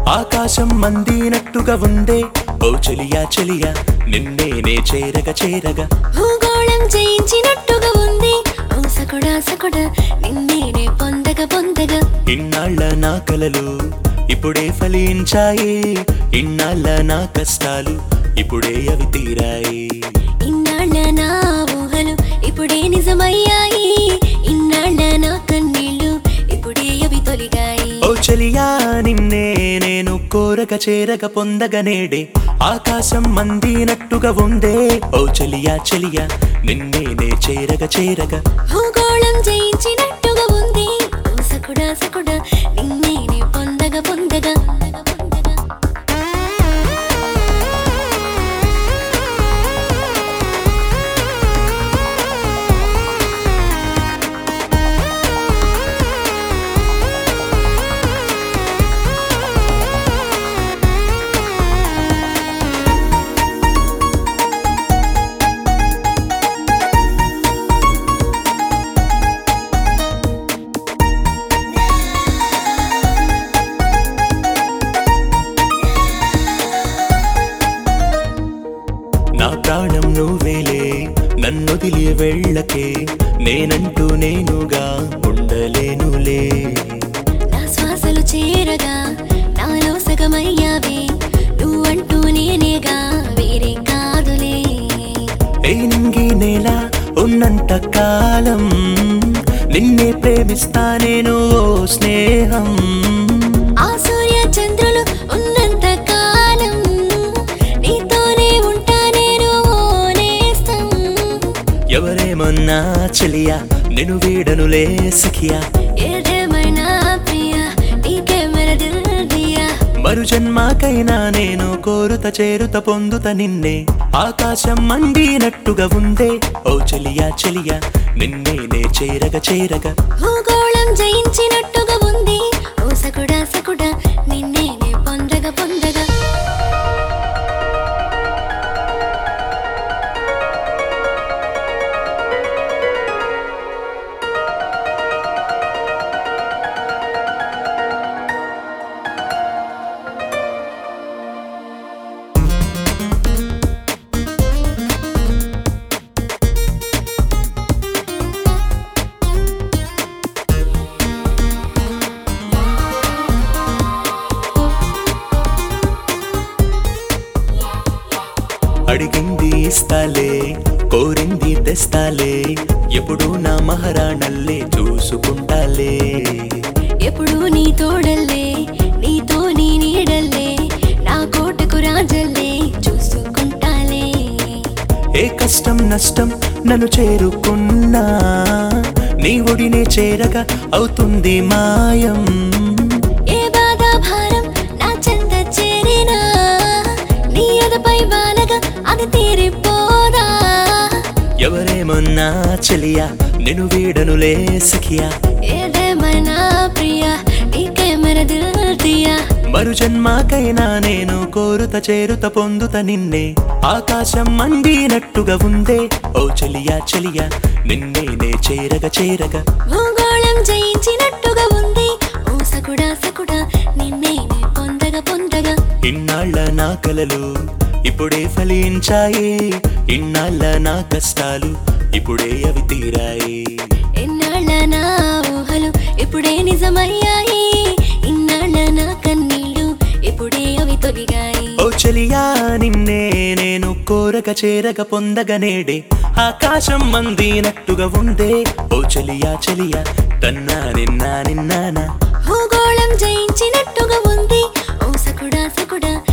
ఆకాశం మందినట్టుగా ఉందే ఓ చెలియా చెలియా నిన్నేనే చేరగ చేరగా భూగోళం జయించినట్టుగా ఉంది ఓ సకుడా సకుడా నిన్నేనే పొందగ పొందగా ఇన్నాళ్ళ నా కలలు ఇప్పుడే ఫలించాయి ఇన్నాళ్ళ నా కష్టాలు ఇప్పుడే అవి తీరాయి ఇన్నాళ్ళ నా ఊహలు ఇప్పుడే నిజమయ్యాయి ఇన్నాళ్ళ నా కన్నీళ్ళు ఇప్పుడే అవి తొలిగాయి ఓ చెలియా నిన్నే నేను కోరక చేరక పొందగ నేడే ఆకాశం మందినట్టుగా ఉందే ఓ చెలియా చెలియా నిన్నేనే చేరగ చేరగా భూగోళం జయించినట్టుగా ఉంది ఓ సకుడా సకుడా నిన్నేనే పొందగ పొందగా నా ప్రాణం నువ్వేలే నన్నొదిలి వెళ్ళకే నేనంటూ నేనుగా ఉండలేనులే నా శ్వాసలు చేరగా నాలో సగమయ్యావే నువ్వంటూ నేనేగా వేరే కాదులే ఏ నింగి నేల ఉన్నంత కాలం నిన్నే ప్రేమిస్తా నేను ఓ స్నేహం ఆ సూర్య చంద్రులు ఉన్నంత కాలం నీతోనే ఉంటా నేను ఓ నేస్తం ఎవరేమన్నా చెలియా నేను వీడనులే సఖియా ఏదేమైనా ప్రియా నీకే మెరదియా మరు జన్మాకైనా నేను కోరుత చేరుత పొందుత నిన్నే ఆకాశం మండినట్టుగా ఉందే ఓ చెలియా చెలియా నిన్నేనే చేరగ చేరగా భూగోళం జయించినట్టుగా ఉంది ఓ సకుడా సకుడా నిన్నేనే పొందగ పొందగా అడిగింది ఇస్తాలే కోరింది తెస్తాలే ఎప్పుడు నా మహారాణల్లే చూసుకుంటాలే ఎప్పుడు నీ తోడల్లే నీతో నీ నీడల్లే నా కోటకు రాజల్లే చూసుకుంటాలే ఏ కష్టం నష్టం నన్ను చేరుకున్నా నీ ఒడినే చేరగా అవుతుంది మాయం ఏ బాధ భారం నా చెంత చేరినా నీ అదపై బాలగా అది తీరిపోదా ఎవరేమన్నా చెలియా నేను వీడనులే సఖియా ఏదేమైనా ప్రియా నీకే మెరదియా మరు జన్మాకైనా నేను కోరుత చేరుత పొందుత నిన్నే ఆకాశం మండినట్టుగా ఉందే ఓ చెలియా చెలియా నిన్నేనే చేరగ చేరగా భూగోళం జయించినట్టుగా ఉంది ఓ సకుడా సకుడా నిన్నేనే పొందగ పొందగా ఇన్నాళ్ళ నా కలలు ఇప్పుడే ఫలించాయి ఇన్నాళ్ళ నా కష్టాలు ఇప్పుడే అవి తీరాయి ఎన్నాళ్ళ నా ఊహలు ఇప్పుడే నిజమయ్యాయి ఇన్నాళ్ళ నా కన్నీళ్ళు ఇప్పుడే అవి తొలిగాయి ఓ చెలియా నిన్నే నేను కోరక చేరక పొందగ నేడే ఆకాశం మందినట్టుగా ఉందే ఓ చెలియా చెలియా తన్నా నిన్నా నిన్నానా భూగోళం జయించినట్టుగా ఉంది ఓ సకుడా సకుడా